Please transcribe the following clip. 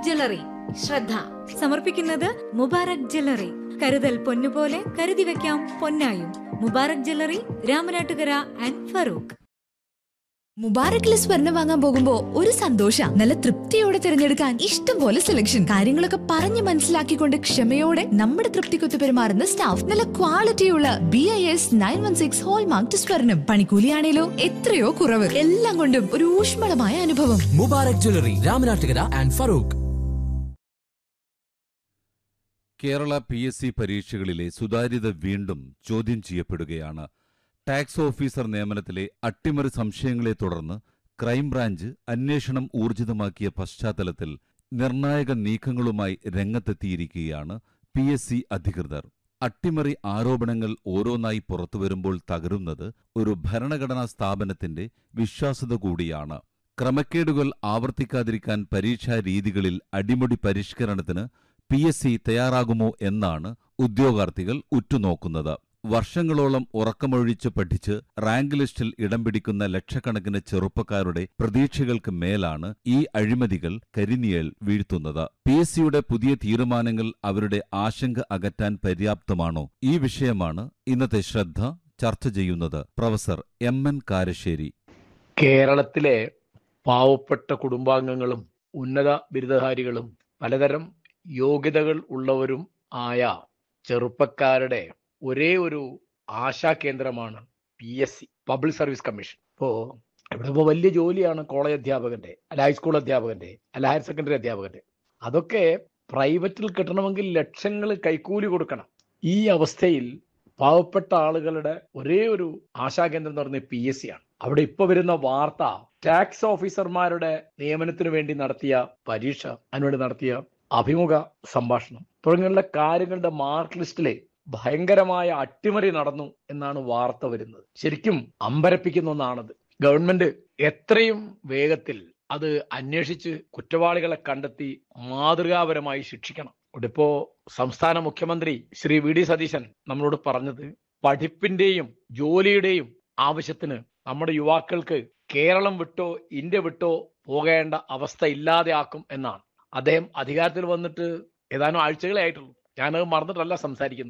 Mubarak jewellery ശ്രദ്ധ സമർപ്പിക്കുന്നത് Mubarak jewellery കരുതൽ പൊന്നുപോലെ കരുതി വെക്കാം പൊന്നായും മുബാറക് ജ്വല്ലറി രാമനാട്ടുകര ആൻഡ് ഫറൂഖ് മുബാറക്കിലെ സ്വർണം വാങ്ങാൻ പോകുമ്പോ ഒരു സന്തോഷ നല്ല തൃപ്തിയോടെ തിരഞ്ഞെടുക്കാൻ ഇഷ്ടം പോലെ സെലക്ഷൻ കാര്യങ്ങളൊക്കെ പറഞ്ഞു മനസ്സിലാക്കിക്കൊണ്ട് ക്ഷമയോടെ നമ്മുടെ തൃപ്തിക്കൊത്ത് പെരുമാറുന്ന സ്റ്റാഫ് നല്ല ക്വാളിറ്റിയുള്ള B I S nine one six hallmark സ്വർണം പണിക്കൂലിയാണേലോ എത്രയോ കുറവ് എല്ലാം കൊണ്ടും ഒരു ഊഷ്മളമായ അനുഭവം Mubarak jewellery Ramanattukara and Farook Kerala P S C പരീക്ഷകളിലെ സുതാര്യത വീണ്ടും ചോദ്യം ചെയ്യപ്പെടുകയാണ് ടാക്സ് ഓഫീസർ നിയമനത്തിലെ അട്ടിമറി സംശയങ്ങളെ തുടർന്ന് ക്രൈംബ്രാഞ്ച് അന്വേഷണം ഊർജിതമാക്കിയ പശ്ചാത്തലത്തിൽ നിർണായക നീക്കങ്ങളുമായി രംഗത്തെത്തിയിരിക്കുകയാണ് പി എസ് സി അധികൃതർ അട്ടിമറി ആരോപണങ്ങൾ ഓരോന്നായി പുറത്തുവരുമ്പോൾ തകരുന്നത് ഒരു ഭരണഘടനാ സ്ഥാപനത്തിന്റെ വിശ്വാസ്യത കൂടിയാണ് ക്രമക്കേടുകൾ ആവർത്തിക്കാതിരിക്കാൻ പരീക്ഷാ രീതികളിൽ അടിമുടി പരിഷ്കരണത്തിന് പി എസ് സി തയ്യാറാകുമോ എന്നാണ് ഉദ്യോഗാർത്ഥികൾ ഉറ്റുനോക്കുന്നത് വർഷങ്ങളോളം ഉറക്കമൊഴിച്ച് പഠിച്ച് റാങ്ക് ലിസ്റ്റിൽ ഇടം പിടിക്കുന്ന ലക്ഷക്കണക്കിന് ചെറുപ്പക്കാരുടെ പ്രതീക്ഷകൾക്ക് മേലാണ് ഈ അഴിമതികൾ കരിനിഴൽ വീഴ്ത്തുന്നത് പി എസ് സിയുടെ പുതിയ തീരുമാനങ്ങൾ അവരുടെ ആശങ്ക അകറ്റാൻ പര്യാപ്തമാണോ ഈ വിഷയമാണ് ഇന്നത്തെ ശ്രദ്ധ ചർച്ച ചെയ്യുന്നത് പ്രൊഫസർ എം എൻ കാരശ്ശേരി കേരളത്തിലെ പാവപ്പെട്ട കുടുംബാംഗങ്ങളും ഉന്നത ബിരുദധാരികളും പലതരം യോഗ്യതകൾ ഉള്ളവരും ആയ ചെറുപ്പക്കാരുടെ ഒരേ ഒരു ആശാ കേന്ദ്രമാണ് P S C public service commission ഇപ്പോ ഇവിടെ ഇപ്പോൾ വലിയ ജോലിയാണ് കോളേജ് അധ്യാപകന്റെ അല്ല ഹൈസ്കൂൾ അധ്യാപകന്റെ അല്ല ഹയർ സെക്കൻഡറി അധ്യാപകന്റെ അതൊക്കെ പ്രൈവറ്റിൽ കിട്ടണമെങ്കിൽ ലക്ഷങ്ങൾ കൈക്കൂലി കൊടുക്കണം ഈ അവസ്ഥയിൽ പാവപ്പെട്ട ആളുകളുടെ ഒരേ ഒരു ആശാകേന്ദ്രം എന്ന് പറയുന്നത് പി എസ് സി ആണ് അവിടെ ഇപ്പൊ വരുന്ന വാർത്ത ടാക്സ് ഓഫീസർമാരുടെ നിയമനത്തിന് വേണ്ടി നടത്തിയ പരീക്ഷ അതിനുവേണ്ടി നടത്തിയ അഭിമുഖ സംഭാഷണം തുടങ്ങിയുള്ള കാര്യങ്ങളുടെ മാർക്ക് ലിസ്റ്റിലെ ഭയങ്കരമായ അട്ടിമറി നടന്നു എന്നാണ് വാർത്ത വരുന്നത് ശരിക്കും അമ്പരപ്പിക്കുന്ന ഒന്നാണത് ഗവൺമെന്റ് എത്രയും വേഗത്തിൽ അത് അന്വേഷിച്ച് കുറ്റവാളികളെ കണ്ടെത്തി മാതൃകാപരമായി ശിക്ഷിക്കണം ഇവിടിപ്പോ സംസ്ഥാന മുഖ്യമന്ത്രി ശ്രീ വി ഡി സതീശൻ നമ്മളോട് പറഞ്ഞത് പഠിപ്പിന്റെയും ജോലിയുടെയും ആവശ്യത്തിന് നമ്മുടെ യുവാക്കൾക്ക് കേരളം വിട്ടോ ഇന്ത്യ വിട്ടോ പോകേണ്ട അവസ്ഥ ഇല്ലാതെയാക്കും എന്നാണ് അദ്ദേഹം അധികാരത്തിൽ വന്നിട്ട് ഏതാനും ആഴ്ചകളെ ആയിട്ടുള്ളൂ ഞാനത് മറന്നിട്ടല്ല സംസാരിക്കുന്നത്